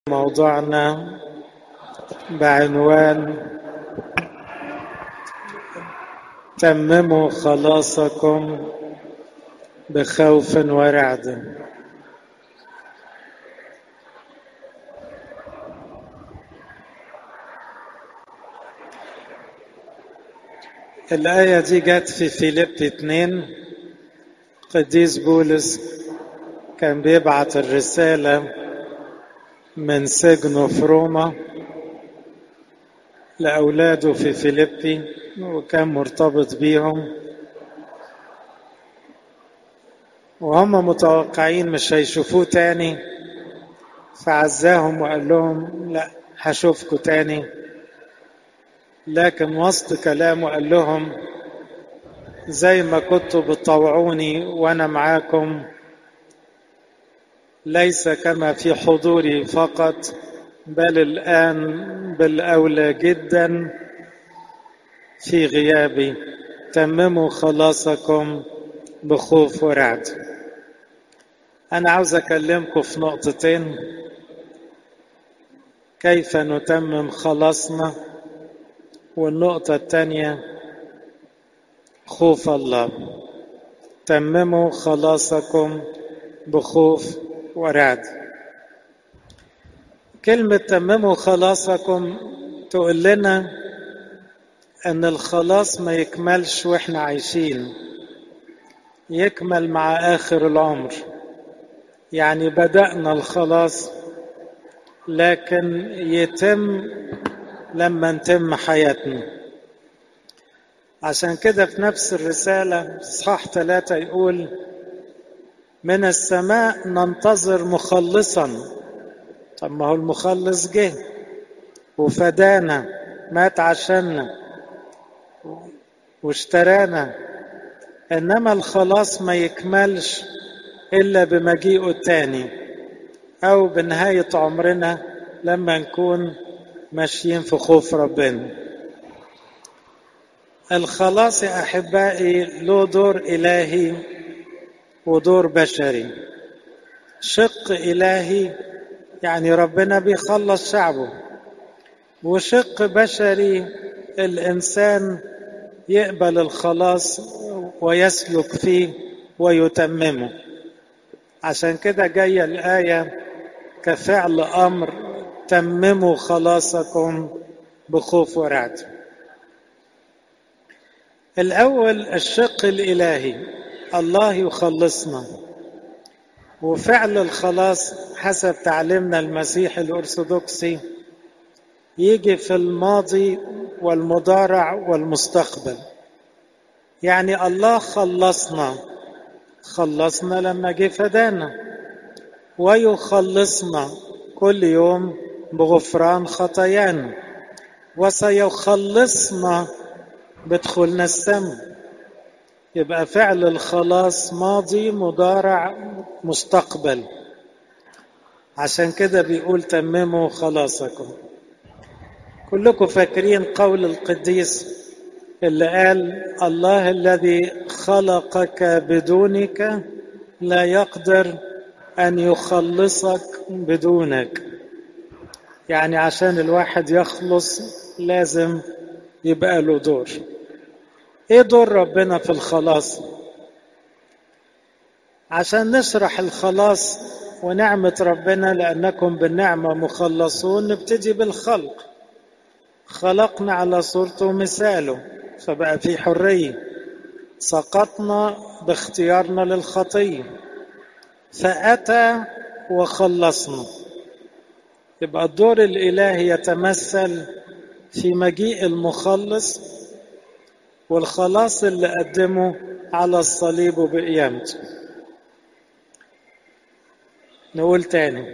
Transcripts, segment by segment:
موضوعنا بعنوان تمموا خلاصكم بخوف ورعد الآية دي جت في فيليب 2 قديس بولس كان بيبعت الرسالة من سجنه في روما لأولاده في فيليبي وكان مرتبط بيهم وهم متوقعين مش هيشوفوه تاني فعزاهم وقال لهم لا هشوفكم تاني لكن وسط كلامه قال لهم زي ما كنتوا بتطوعوني وانا معاكم ليس كما في حضوري فقط بل الان بالاولى جدا في غيابي تمموا خلاصكم بخوف ورعد انا عاوز اكلمكم في نقطتين كيف نتمم خلاصنا والنقطة الثانية خوف الله تمموا خلاصكم بخوف ورعد كلمة تمموا خلاصكم تقول لنا أن الخلاص ما يكملش وإحنا عايشين يكمل مع آخر العمر يعني بدأنا الخلاص لكن يتم لما نتم حياتنا عشان كده في نفس الرسالة صح ثلاثة يقول من السماء ننتظر مخلصا طب ما هو المخلص جه وفدانا مات عشاننا واشترانا انما الخلاص ما يكملش الا بمجيئه التاني او بنهاية عمرنا لما نكون ماشيين في خوف ربنا الخلاص يا احبائي له دور الهي ودور بشري شق الهي يعني ربنا بيخلص شعبه وشق بشري الانسان يقبل الخلاص ويسلك فيه ويتممه عشان كده جايه الايه كفعل امر تمموا خلاصكم بخوف ورعد الاول الشق الالهي الله يخلصنا وفعل الخلاص حسب تعليمنا المسيح الارثوذكسي يجي في الماضي والمضارع والمستقبل يعني الله خلصنا خلصنا لما جه فدانا ويخلصنا كل يوم بغفران خطايانا وسيخلصنا بدخولنا السماء يبقى فعل الخلاص ماضي مضارع مستقبل عشان كده بيقول تمموا خلاصكم كلكم فاكرين قول القديس اللي قال الله الذي خلقك بدونك لا يقدر ان يخلصك بدونك يعني عشان الواحد يخلص لازم يبقى له دور ايه دور ربنا في الخلاص عشان نشرح الخلاص ونعمة ربنا لأنكم بالنعمة مخلصون نبتدي بالخلق خلقنا على صورته ومثاله فبقى في حرية سقطنا باختيارنا للخطية فأتى وخلصنا يبقى الدور الإلهي يتمثل في مجيء المخلص والخلاص اللي قدمه على الصليب وبقيامته نقول تاني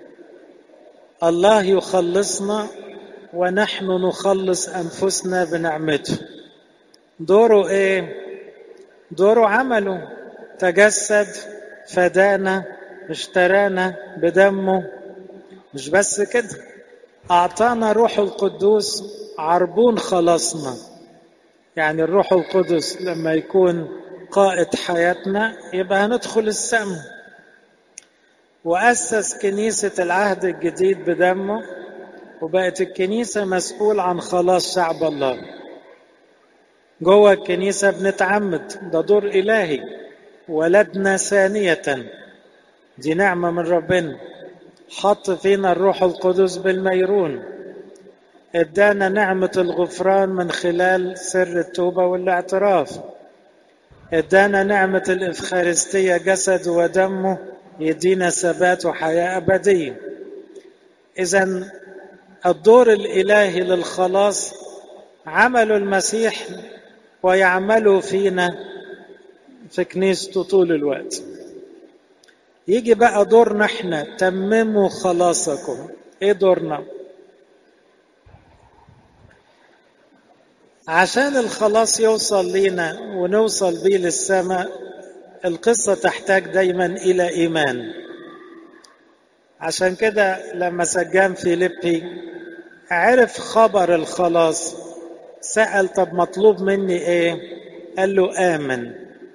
الله يخلصنا ونحن نخلص أنفسنا بنعمته دوره إيه؟ دوره عمله تجسد فدانا اشترانا بدمه مش بس كده أعطانا روح القدوس عربون خلاصنا يعني الروح القدس لما يكون قائد حياتنا يبقى هندخل السماء وأسس كنيسة العهد الجديد بدمه وبقت الكنيسة مسؤول عن خلاص شعب الله جوه الكنيسة بنتعمد ده دور إلهي ولدنا ثانية دي نعمة من ربنا حط فينا الروح القدس بالميرون ادانا نعمة الغفران من خلال سر التوبة والاعتراف ادانا نعمة الإفخارستية جسد ودمه يدينا ثبات وحياة أبدية إذا الدور الإلهي للخلاص عمل المسيح ويعمل فينا في كنيسته طول الوقت يجي بقى دورنا احنا تمموا خلاصكم ايه دورنا عشان الخلاص يوصل لينا ونوصل بيه للسماء القصة تحتاج دايما إلى إيمان عشان كده لما سجان فيليبي عرف خبر الخلاص سأل طب مطلوب مني إيه قال له آمن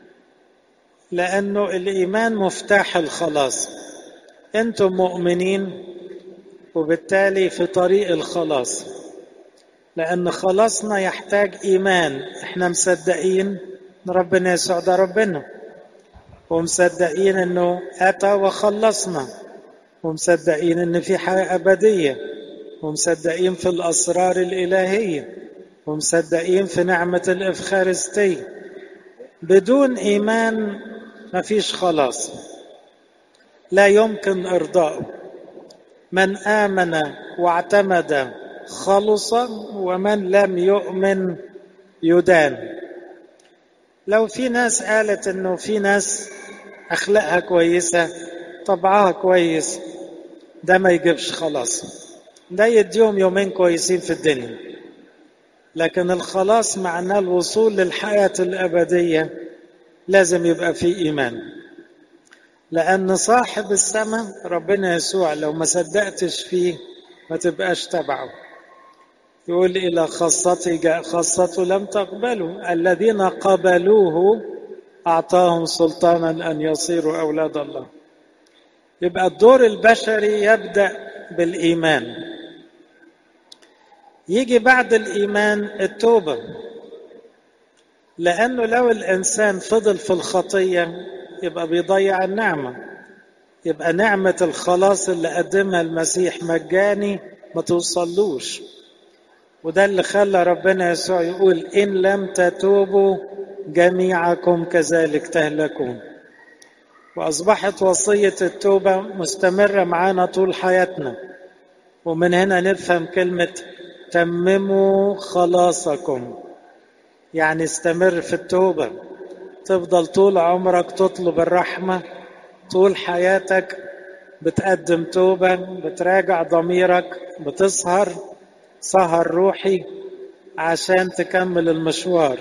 لأنه الإيمان مفتاح الخلاص أنتم مؤمنين وبالتالي في طريق الخلاص لأن خلاصنا يحتاج إيمان إحنا مصدقين إن ربنا يسوع ده ربنا ومصدقين إنه أتى وخلصنا ومصدقين إن في حياة أبدية ومصدقين في الأسرار الإلهية ومصدقين في نعمة الإفخارستية بدون إيمان مفيش خلاص لا يمكن إرضاؤه من آمن واعتمد خلص ومن لم يؤمن يدان لو في ناس قالت انه في ناس اخلاقها كويسه طبعها كويس ده ما يجيبش خلاص ده يديهم يومين كويسين في الدنيا لكن الخلاص معناه الوصول للحياه الابديه لازم يبقى في ايمان لان صاحب السماء ربنا يسوع لو ما صدقتش فيه ما تبقاش تبعه يقول إلى خاصته جاء خاصته لم تقبلوا الذين قبلوه أعطاهم سلطانا أن يصيروا أولاد الله يبقى الدور البشري يبدأ بالإيمان يجي بعد الإيمان التوبة لأنه لو الإنسان فضل في الخطية يبقى بيضيع النعمة يبقى نعمة الخلاص اللي قدمها المسيح مجاني ما توصلوش وده اللي خلى ربنا يسوع يقول إن لم تتوبوا جميعكم كذلك تهلكون وأصبحت وصية التوبة مستمرة معانا طول حياتنا ومن هنا نفهم كلمة تمموا خلاصكم يعني استمر في التوبة تفضل طول عمرك تطلب الرحمة طول حياتك بتقدم توبة بتراجع ضميرك بتسهر سهر روحي عشان تكمل المشوار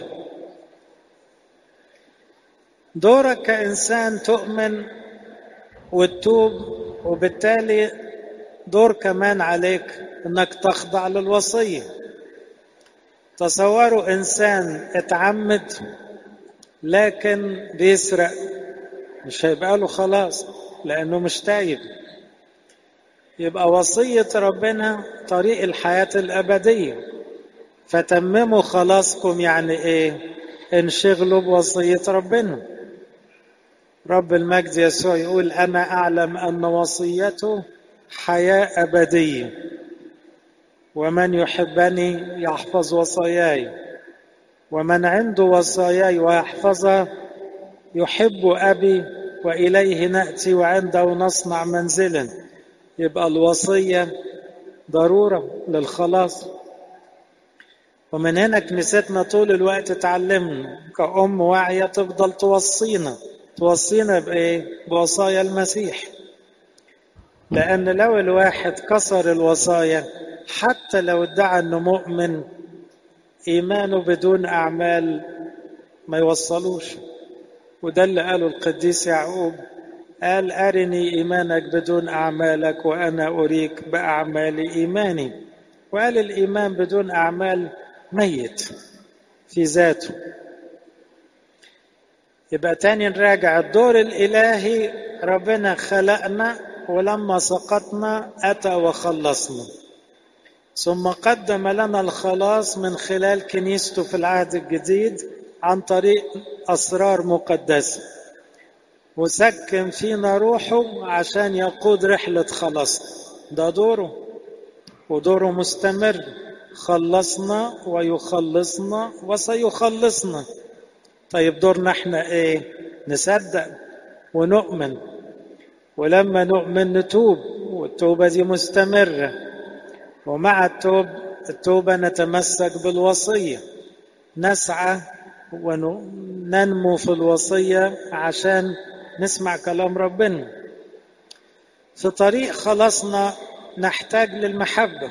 دورك كإنسان تؤمن وتتوب وبالتالي دور كمان عليك انك تخضع للوصية تصوروا انسان اتعمد لكن بيسرق مش هيبقى له خلاص لانه مش تايب يبقى وصية ربنا طريق الحياة الأبدية فتمموا خلاصكم يعني إيه انشغلوا بوصية ربنا رب المجد يسوع يقول أنا أعلم أن وصيته حياة أبدية ومن يحبني يحفظ وصاياي ومن عنده وصاياي ويحفظها يحب أبي وإليه نأتي وعنده نصنع منزلا يبقى الوصية ضرورة للخلاص ومن هنا كنيستنا طول الوقت تعلمنا كأم واعية تفضل توصينا توصينا بإيه؟ بوصايا المسيح لأن لو الواحد كسر الوصايا حتى لو ادعى أنه مؤمن إيمانه بدون أعمال ما يوصلوش وده اللي قاله القديس يعقوب قال أرني إيمانك بدون أعمالك وأنا أريك بأعمال إيماني وقال الإيمان بدون أعمال ميت في ذاته يبقى تاني نراجع الدور الإلهي ربنا خلقنا ولما سقطنا أتى وخلصنا ثم قدم لنا الخلاص من خلال كنيسته في العهد الجديد عن طريق أسرار مقدسة وسكن فينا روحه عشان يقود رحلة خلاص ده دوره ودوره مستمر خلصنا ويخلصنا وسيخلصنا طيب دورنا احنا ايه نصدق ونؤمن ولما نؤمن نتوب والتوبة دي مستمرة ومع التوب التوبة نتمسك بالوصية نسعى وننمو في الوصية عشان نسمع كلام ربنا في طريق خلاصنا نحتاج للمحبة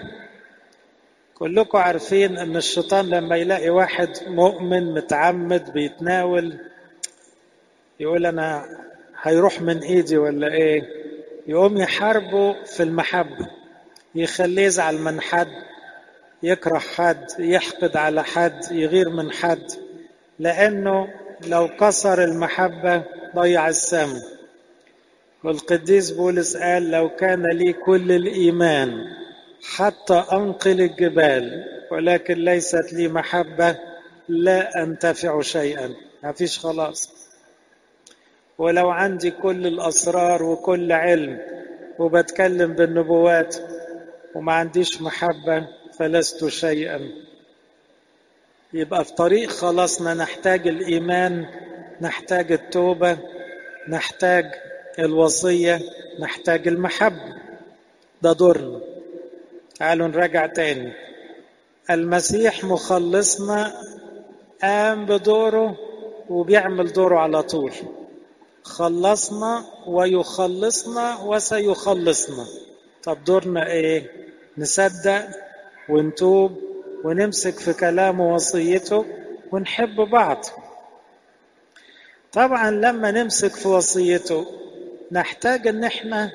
كلكم عارفين ان الشيطان لما يلاقي واحد مؤمن متعمد بيتناول يقول انا هيروح من ايدي ولا ايه يقوم يحاربه في المحبة يخليه يزعل من حد يكره حد يحقد على حد يغير من حد لانه لو كسر المحبة ضيع السم والقديس بولس قال لو كان لي كل الإيمان حتى أنقل الجبال ولكن ليست لي محبة لا أنتفع شيئا ما فيش خلاص ولو عندي كل الأسرار وكل علم وبتكلم بالنبوات وما عنديش محبة فلست شيئا يبقى في طريق خلاصنا نحتاج الإيمان نحتاج التوبة نحتاج الوصية نحتاج المحبة ده دورنا تعالوا نراجع تاني المسيح مخلصنا قام بدوره وبيعمل دوره على طول خلصنا ويخلصنا وسيخلصنا طب دورنا ايه نصدق ونتوب ونمسك في كلامه ووصيته ونحب بعض طبعا لما نمسك في وصيته نحتاج ان احنا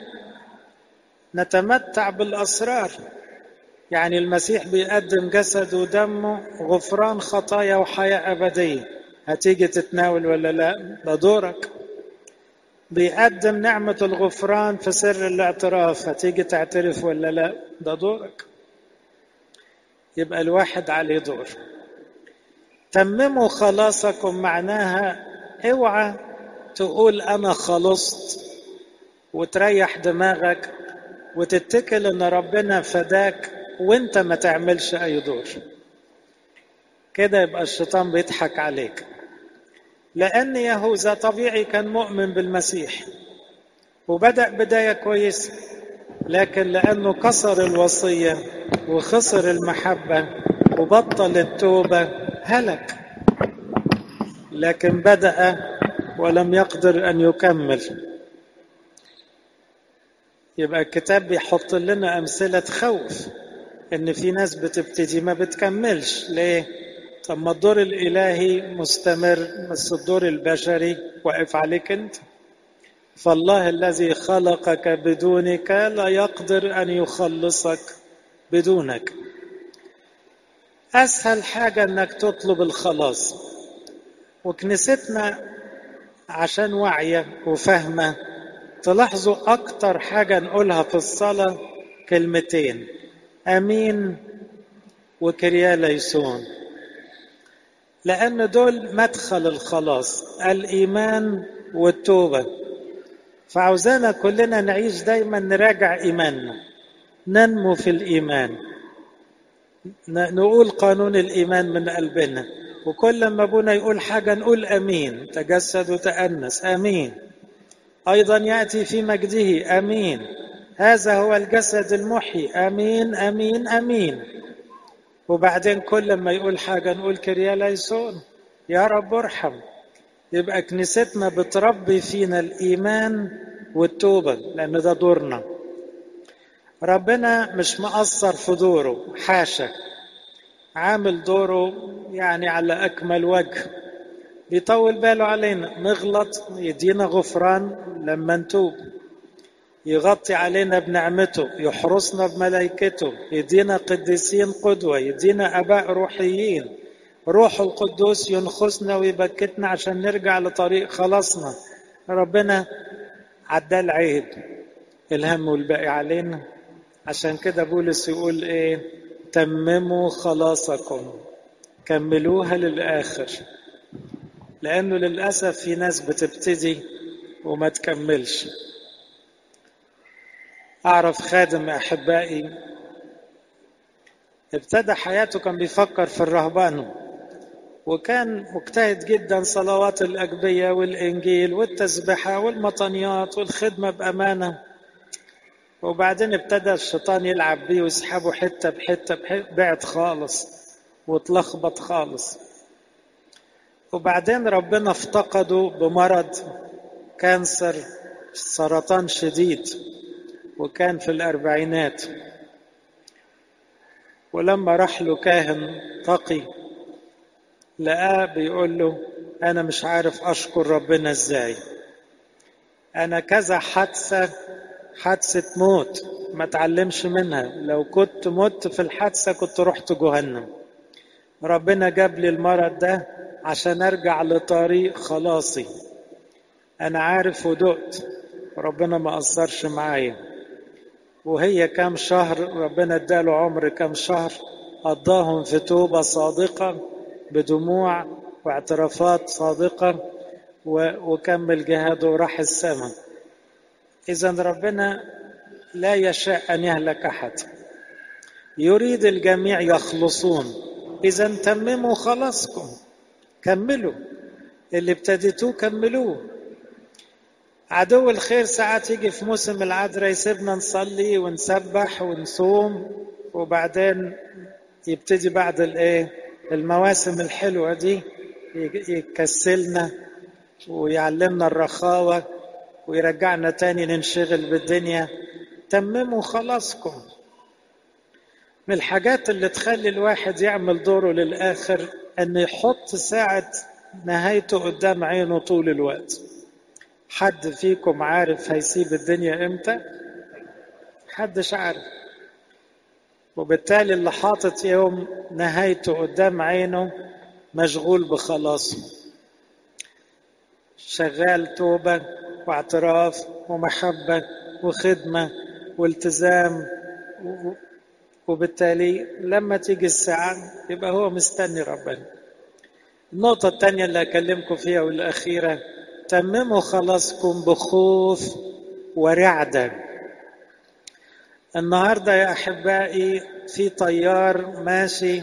نتمتع بالاسرار يعني المسيح بيقدم جسده ودمه غفران خطايا وحياه ابديه هتيجي تتناول ولا لا ده دورك بيقدم نعمه الغفران في سر الاعتراف هتيجي تعترف ولا لا ده دورك يبقى الواحد عليه دور تمموا خلاصكم معناها اوعى تقول انا خلصت وتريح دماغك وتتكل ان ربنا فداك وانت ما تعملش اي دور كده يبقى الشيطان بيضحك عليك لان يهوذا طبيعي كان مؤمن بالمسيح وبدا بدايه كويسه لكن لانه كسر الوصيه وخسر المحبه وبطل التوبه هلك لكن بدا ولم يقدر ان يكمل يبقى الكتاب بيحط لنا امثله خوف ان في ناس بتبتدي ما بتكملش ليه طب ما الدور الالهي مستمر بس الدور البشري واقف عليك انت فالله الذي خلقك بدونك لا يقدر ان يخلصك بدونك اسهل حاجه انك تطلب الخلاص وكنيستنا عشان واعيه وفاهمه تلاحظوا اكتر حاجه نقولها في الصلاه كلمتين امين وكريا ليسون لان دول مدخل الخلاص الايمان والتوبه فعاوزانا كلنا نعيش دايما نراجع ايماننا ننمو في الايمان نقول قانون الايمان من قلبنا وكل ما ابونا يقول حاجه نقول امين تجسد وتانس امين ايضا ياتي في مجده امين هذا هو الجسد المحيي امين امين امين وبعدين كل ما يقول حاجه نقول كريا ليسون يا رب ارحم يبقى كنيستنا بتربي فينا الايمان والتوبه لان ده دورنا ربنا مش مقصر في دوره حاشا عامل دوره يعني على اكمل وجه بيطول باله علينا نغلط يدينا غفران لما نتوب يغطي علينا بنعمته يحرسنا بملائكته يدينا قديسين قدوة يدينا أباء روحيين روح القدوس ينخسنا ويبكتنا عشان نرجع لطريق خلاصنا ربنا عدى العيب الهم والباقي علينا عشان كده بولس يقول ايه تمموا خلاصكم كملوها للآخر لأنه للأسف في ناس بتبتدي وما تكملش أعرف خادم أحبائي ابتدى حياته كان بيفكر في الرهبان وكان مجتهد جدا صلوات الأجبية والإنجيل والتسبحة والمطنيات والخدمة بأمانة وبعدين ابتدى الشيطان يلعب بيه ويسحبه حتة بحتة, بحتة بعد خالص واتلخبط خالص وبعدين ربنا افتقده بمرض كانسر سرطان شديد وكان في الأربعينات ولما راح له كاهن تقي لقاه بيقول له أنا مش عارف أشكر ربنا إزاي أنا كذا حادثة حادثة موت ما تعلمش منها لو كنت مت في الحادثة كنت رحت جهنم ربنا جاب لي المرض ده عشان أرجع لطريق خلاصي أنا عارف ودقت ربنا ما قصرش معايا وهي كام شهر ربنا اداله عمر كام شهر قضاهم في توبة صادقة بدموع واعترافات صادقة وكمل جهاده وراح السماء إذا ربنا لا يشاء أن يهلك أحد يريد الجميع يخلصون إذا تمموا خلاصكم كملوا اللي ابتديتوه كملوه عدو الخير ساعات يجي في موسم العذراء يسيبنا نصلي ونسبح ونصوم وبعدين يبتدي بعد الايه المواسم الحلوه دي يكسلنا ويعلمنا الرخاوه ويرجعنا تاني ننشغل بالدنيا تمموا خلاصكم من الحاجات اللي تخلي الواحد يعمل دوره للآخر أن يحط ساعة نهايته قدام عينه طول الوقت حد فيكم عارف هيسيب الدنيا امتى حدش عارف وبالتالي اللي حاطط يوم نهايته قدام عينه مشغول بخلاصه شغال توبة واعتراف ومحبة وخدمة والتزام وبالتالي لما تيجي الساعة يبقى هو مستني ربنا النقطة الثانية اللي أكلمكم فيها والأخيرة تمموا خلاصكم بخوف ورعدة النهاردة يا أحبائي في طيار ماشي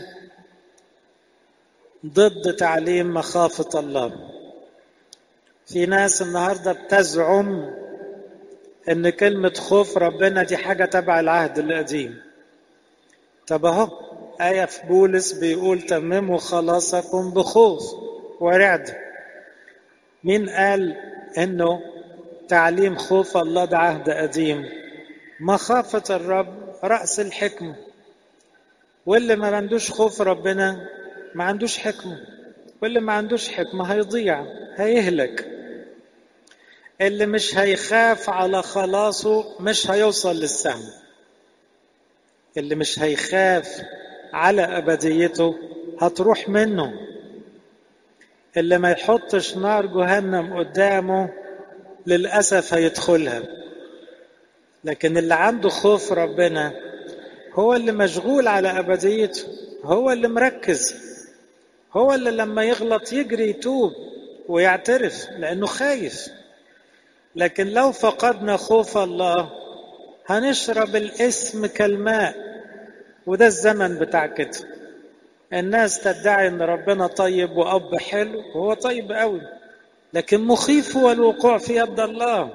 ضد تعليم مخافة الله في ناس النهارده بتزعم ان كلمة خوف ربنا دي حاجة تبع العهد القديم طب اهو آية في بولس بيقول تمموا خلاصكم بخوف ورعد مين قال انه تعليم خوف الله ده عهد قديم مخافة الرب رأس الحكمة واللي ما عندوش خوف ربنا ما عندوش حكمة واللي ما عندوش حكمة هيضيع هيهلك اللي مش هيخاف على خلاصه مش هيوصل للسما اللي مش هيخاف على أبديته هتروح منه اللي ما يحطش نار جهنم قدامه للأسف هيدخلها لكن اللي عنده خوف ربنا هو اللي مشغول على أبديته هو اللي مركز هو اللي لما يغلط يجري يتوب ويعترف لأنه خايف لكن لو فقدنا خوف الله هنشرب الاسم كالماء وده الزمن بتاع كده الناس تدعي ان ربنا طيب واب حلو وهو طيب قوي لكن مخيف هو الوقوع في يد الله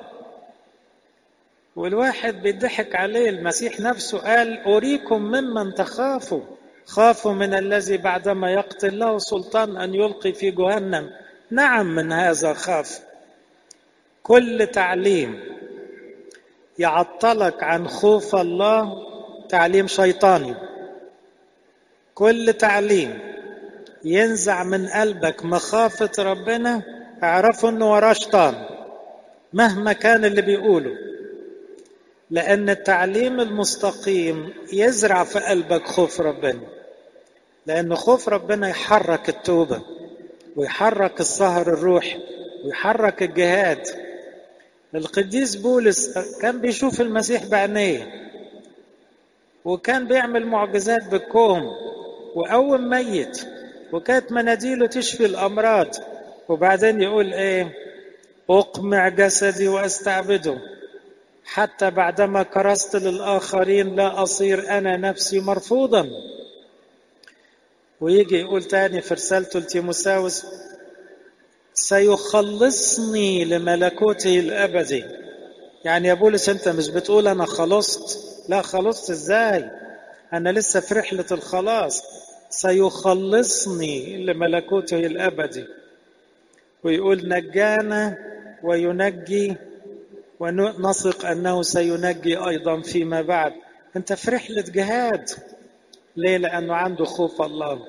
والواحد بيضحك عليه المسيح نفسه قال أريكم ممن تخافوا خافوا من الذي بعدما يقتل له سلطان أن يلقي في جهنم نعم من هذا خاف كل تعليم يعطلك عن خوف الله تعليم شيطاني كل تعليم ينزع من قلبك مخافة ربنا اعرفوا انه وراه شيطان مهما كان اللي بيقوله لأن التعليم المستقيم يزرع في قلبك خوف ربنا لأن خوف ربنا يحرك التوبة ويحرك السهر الروحي ويحرك الجهاد القديس بولس كان بيشوف المسيح بعينيه وكان بيعمل معجزات بالكوم وقوم ميت وكانت مناديله تشفي الأمراض وبعدين يقول إيه أقمع جسدي وأستعبده حتى بعدما كرست للآخرين لا أصير أنا نفسي مرفوضا ويجي يقول تاني في رسالته لتيموساوس سيخلصني لملكوته الأبدي يعني يا بولس أنت مش بتقول أنا خلصت لا خلصت إزاي أنا لسه في رحلة الخلاص سيخلصني لملكوته الأبدي ويقول نجانا وينجي ونثق أنه سينجي أيضا فيما بعد أنت في رحلة جهاد ليه لأنه عنده خوف الله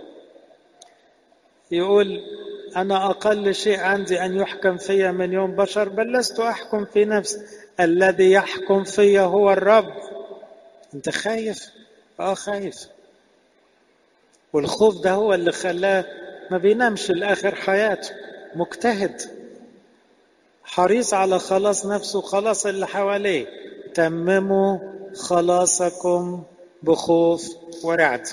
يقول أنا أقل شيء عندي أن يحكم في من يوم بشر بل لست أحكم في نفسي الذي يحكم في هو الرب أنت خايف آه خايف والخوف ده هو اللي خلاه ما بينامش لآخر حياته مجتهد حريص على خلاص نفسه وخلاص اللي حواليه تمموا خلاصكم بخوف ورعد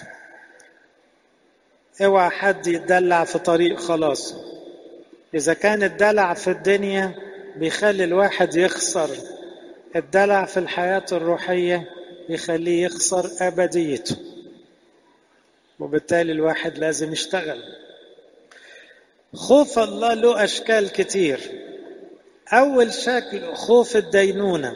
اوعى حد يتدلع في طريق خلاصه اذا كان الدلع في الدنيا بيخلي الواحد يخسر الدلع في الحياة الروحية يخليه يخسر أبديته وبالتالي الواحد لازم يشتغل خوف الله له أشكال كتير أول شكل خوف الدينونة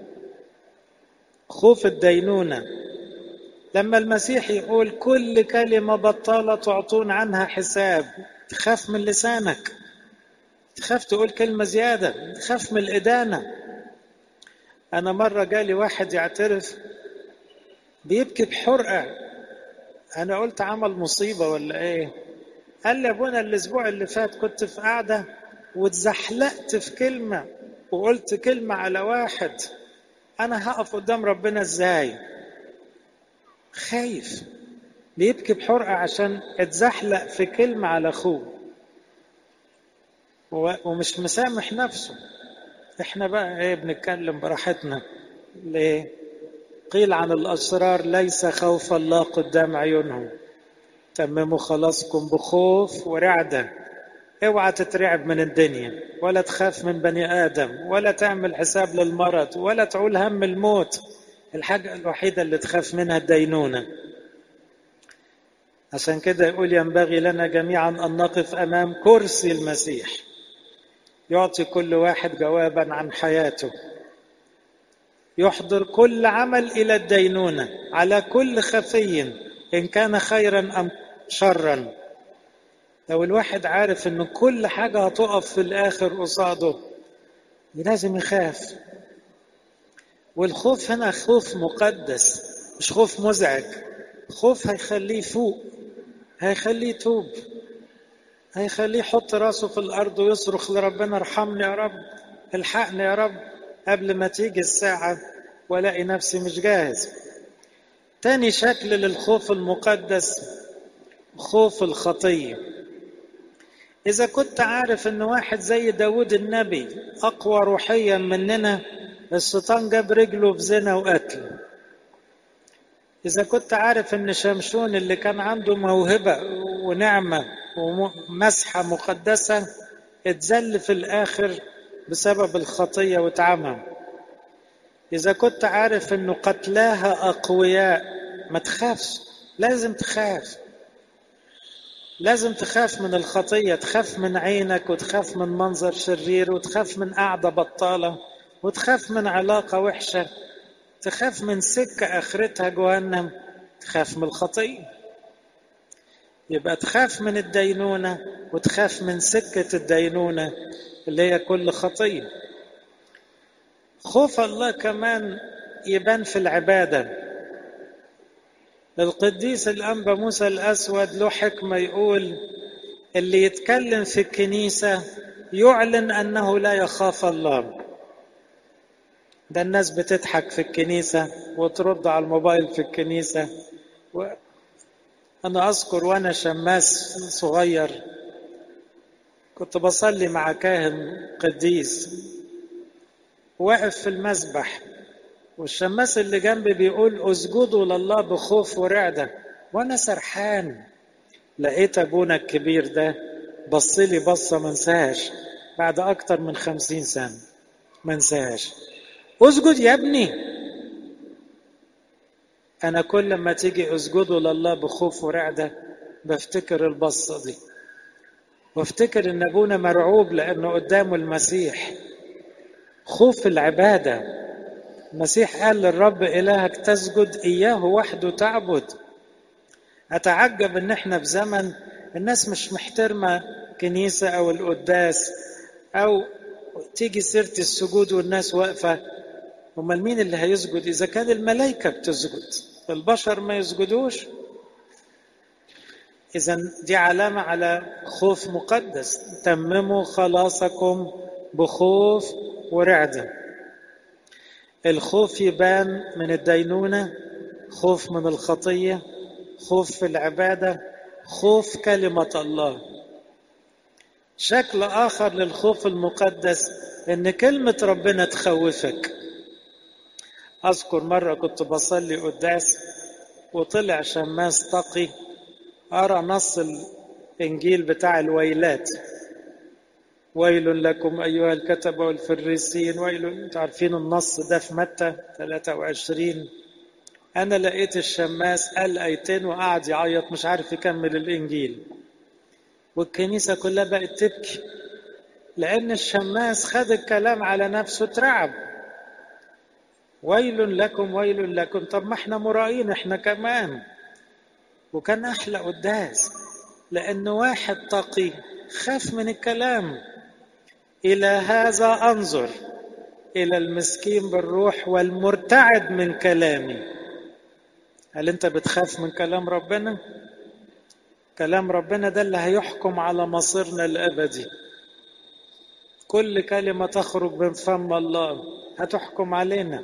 خوف الدينونة لما المسيح يقول كل كلمة بطالة تعطون عنها حساب تخاف من لسانك تخاف تقول كلمة زيادة تخاف من الإدانة أنا مرة جالي واحد يعترف بيبكي بحرقة أنا قلت عمل مصيبة ولا إيه قال لي أبونا الأسبوع اللي فات كنت في قاعدة واتزحلقت في كلمة وقلت كلمة على واحد أنا هقف قدام ربنا إزاي خايف بيبكي بحرقة عشان اتزحلق في كلمة على أخوه ومش مسامح نفسه احنا بقى ايه بنتكلم براحتنا ليه قيل عن الأسرار ليس خوف الله قدام عيونهم تمموا خلاصكم بخوف ورعدة اوعى تترعب من الدنيا ولا تخاف من بني آدم ولا تعمل حساب للمرض ولا تعول هم الموت الحاجة الوحيدة اللي تخاف منها الدينونة عشان كده يقول ينبغي لنا جميعا أن نقف أمام كرسي المسيح يعطي كل واحد جوابا عن حياته يحضر كل عمل إلى الدينونة على كل خفي إن كان خيرا أم شرا لو الواحد عارف ان كل حاجة هتقف في الآخر قصاده لازم يخاف والخوف هنا خوف مقدس مش خوف مزعج خوف هيخليه فوق هيخليه توب هيخليه يحط راسه في الأرض ويصرخ لربنا ارحمني يا رب الحقني يا رب قبل ما تيجي الساعة والاقي نفسي مش جاهز تاني شكل للخوف المقدس خوف الخطيه إذا كنت عارف إن واحد زي داود النبي أقوى روحيا مننا الشيطان جاب رجله في زنا وقتل إذا كنت عارف إن شمشون اللي كان عنده موهبة ونعمة ومسحة مقدسة اتذل في الآخر بسبب الخطية واتعمى إذا كنت عارف إنه قتلاها أقوياء ما تخافش لازم تخاف لازم تخاف من الخطية تخاف من عينك وتخاف من منظر شرير وتخاف من قعدة بطالة وتخاف من علاقة وحشة تخاف من سكة آخرتها جهنم تخاف من الخطية يبقى تخاف من الدينونة وتخاف من سكة الدينونة اللي هي كل خطية خوف الله كمان يبان في العباده القديس الأنبا موسى الأسود له حكمة يقول اللي يتكلم في الكنيسة يعلن أنه لا يخاف الله ده الناس بتضحك في الكنيسة وترد على الموبايل في الكنيسة و... أنا أذكر وأنا شماس صغير كنت بصلي مع كاهن قديس واقف في المسبح والشماس اللي جنبي بيقول اسجدوا لله بخوف ورعدة وانا سرحان لقيت ابونا الكبير ده بص لي بصة ما انساهاش بعد اكتر من خمسين سنة ما انساهاش اسجد يا ابني انا كل ما تيجي اسجدوا لله بخوف ورعدة بفتكر البصة دي وافتكر ان ابونا مرعوب لانه قدامه المسيح خوف العباده المسيح قال للرب إلهك تسجد إياه وحده تعبد أتعجب إن إحنا في زمن الناس مش محترمة كنيسة أو القداس أو تيجي سيرة السجود والناس واقفة أمال مين اللي هيسجد إذا كان الملائكة بتسجد البشر ما يسجدوش إذا دي علامة على خوف مقدس تمموا خلاصكم بخوف ورعده الخوف يبان من الدينونة خوف من الخطية خوف في العبادة خوف كلمة الله شكل آخر للخوف المقدس إن كلمة ربنا تخوفك أذكر مرة كنت بصلي قداس وطلع شماس تقي أرى نص الإنجيل بتاع الويلات ويل لكم أيها الكتبة والفريسين ويل أنتوا عارفين النص ده في متى 23 أنا لقيت الشماس قال آيتين وقعد يعيط مش عارف يكمل الإنجيل والكنيسة كلها بقت تبكي لأن الشماس خد الكلام على نفسه اترعب ويل لكم ويل لكم طب ما احنا مرائين احنا كمان وكان أحلى قداس لأن واحد تقي خاف من الكلام إلى هذا أنظر إلى المسكين بالروح والمرتعد من كلامي هل أنت بتخاف من كلام ربنا؟ كلام ربنا ده اللي هيحكم على مصيرنا الأبدي كل كلمة تخرج من فم الله هتحكم علينا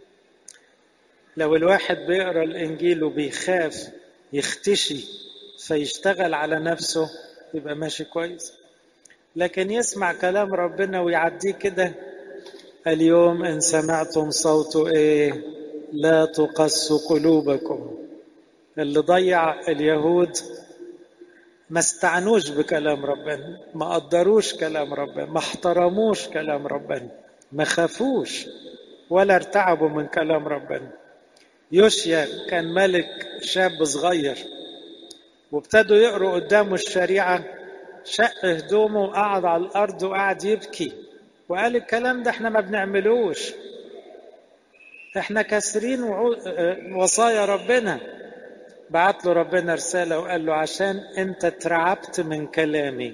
لو الواحد بيقرأ الإنجيل وبيخاف يختشي فيشتغل على نفسه يبقى ماشي كويس لكن يسمع كلام ربنا ويعديه كده اليوم إن سمعتم صوته إيه لا تقسوا قلوبكم اللي ضيع اليهود ما استعنوش بكلام ربنا ما قدروش كلام ربنا ما احترموش كلام ربنا ما خافوش ولا ارتعبوا من كلام ربنا يوشيا كان ملك شاب صغير وابتدوا يقروا قدامه الشريعة شق هدومه وقعد على الأرض وقعد يبكي وقال الكلام ده احنا ما بنعملوش احنا كاسرين وصايا ربنا بعت له ربنا رسالة وقال له عشان انت اترعبت من كلامي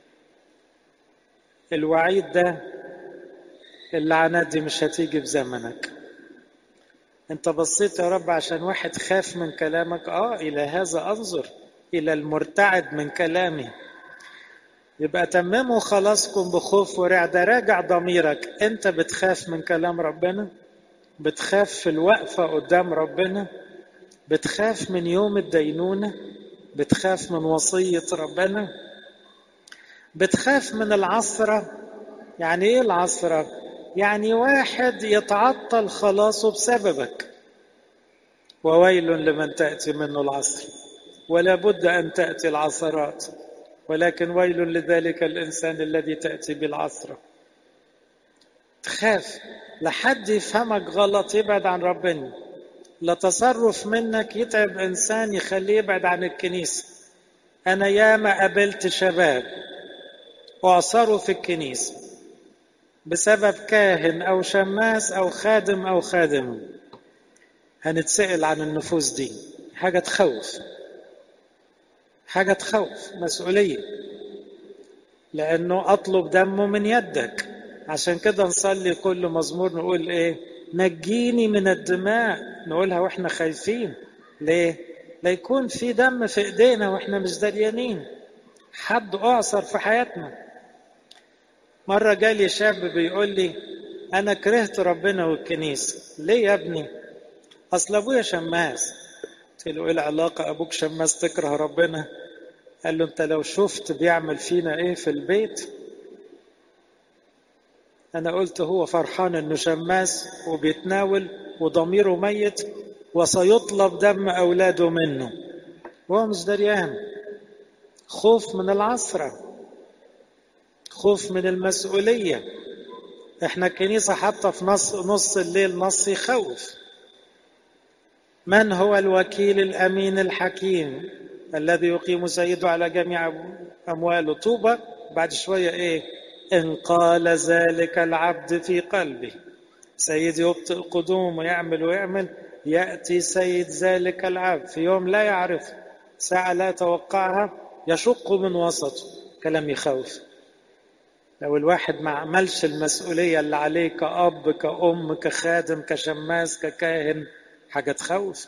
الوعيد ده اللعنات دي مش هتيجي في زمنك انت بصيت يا رب عشان واحد خاف من كلامك اه الى هذا انظر الى المرتعد من كلامي يبقى تمموا خلاصكم بخوف ورعدة راجع ضميرك انت بتخاف من كلام ربنا بتخاف في الوقفة قدام ربنا بتخاف من يوم الدينونة بتخاف من وصية ربنا بتخاف من العصرة يعني ايه العصرة يعني واحد يتعطل خلاصه بسببك وويل لمن تأتي منه العصر ولا بد أن تأتي العصرات ولكن ويل لذلك الإنسان الذي تأتي بالعصرة تخاف لحد يفهمك غلط يبعد عن ربنا لا تصرف منك يتعب إنسان يخليه يبعد عن الكنيسة أنا ياما قابلت شباب وأعصروا في الكنيسة بسبب كاهن أو شماس أو خادم أو خادم هنتسأل عن النفوس دي حاجة تخوف حاجة تخوف مسؤولية لأنه أطلب دمه من يدك عشان كده نصلي كل مزمور نقول إيه نجيني من الدماء نقولها وإحنا خايفين ليه لا يكون في دم في إيدينا وإحنا مش دريانين حد أعصر في حياتنا مرة جالي شاب بيقول لي أنا كرهت ربنا والكنيسة ليه يا ابني أصل أبويا شماس قلت له إيه العلاقة أبوك شماس تكره ربنا قال له أنت لو شفت بيعمل فينا إيه في البيت أنا قلت هو فرحان إنه شماس وبيتناول وضميره ميت وسيطلب دم أولاده منه وهو مش دريان خوف من العصرة خوف من المسؤولية احنا الكنيسة حتى في نص, نص الليل نص يخوف من هو الوكيل الأمين الحكيم الذي يقيم سيده على جميع أمواله طوبى بعد شوية إيه إن قال ذلك العبد في قلبه سيدي يبطئ القدوم ويعمل ويعمل يأتي سيد ذلك العبد في يوم لا يعرف ساعة لا يتوقعها يشق من وسطه كلام يخوف لو الواحد ما عملش المسؤولية اللي عليه كأب كأم كخادم كشماس ككاهن حاجة تخوف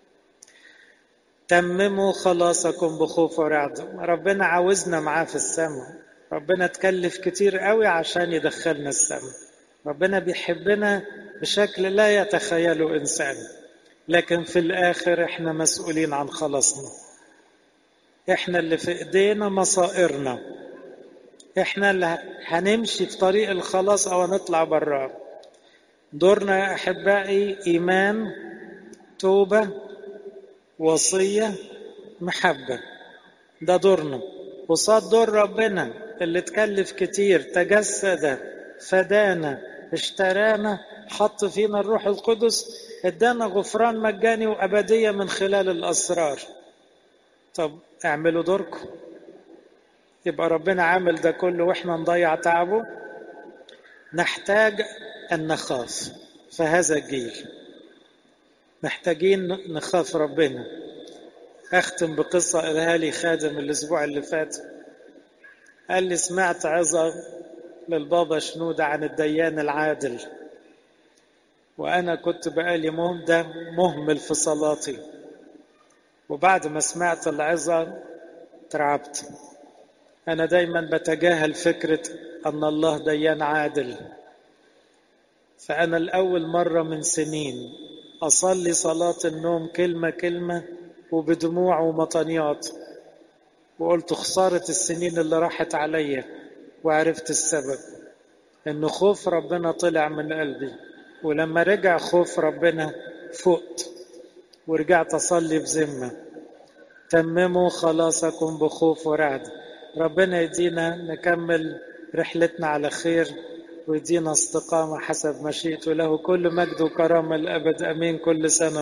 تمموا خلاصكم بخوف ورعد ربنا عاوزنا معاه في السماء ربنا تكلف كتير قوي عشان يدخلنا السماء ربنا بيحبنا بشكل لا يتخيله إنسان لكن في الآخر إحنا مسؤولين عن خلاصنا إحنا اللي في إيدينا مصائرنا إحنا اللي هنمشي في طريق الخلاص أو نطلع براه دورنا يا أحبائي إيمان توبة وصية محبة ده دورنا وصاد دور ربنا اللي تكلف كتير تجسد فدانا اشترانا حط فينا الروح القدس ادانا غفران مجاني وأبدية من خلال الأسرار طب اعملوا دوركم يبقى ربنا عامل ده كله واحنا نضيع تعبه نحتاج أن نخاف فهذا الجيل محتاجين نخاف ربنا أختم بقصة قالها لي خادم الأسبوع اللي فات قال لي سمعت عظة للبابا شنودة عن الديان العادل وأنا كنت بقالي مهدة مهمل في صلاتي وبعد ما سمعت العظة ترعبت أنا دايما بتجاهل فكرة أن الله ديان عادل فأنا الأول مرة من سنين أصلي صلاة النوم كلمة كلمة وبدموع ومطنيات وقلت خسارة السنين اللي راحت عليا وعرفت السبب إن خوف ربنا طلع من قلبي ولما رجع خوف ربنا فقت ورجعت أصلي بذمة تمموا خلاصكم بخوف ورعد ربنا يدينا نكمل رحلتنا على خير ويدينا استقامة حسب مشيئته له كل مجد وكرامة الأبد أمين كل سنة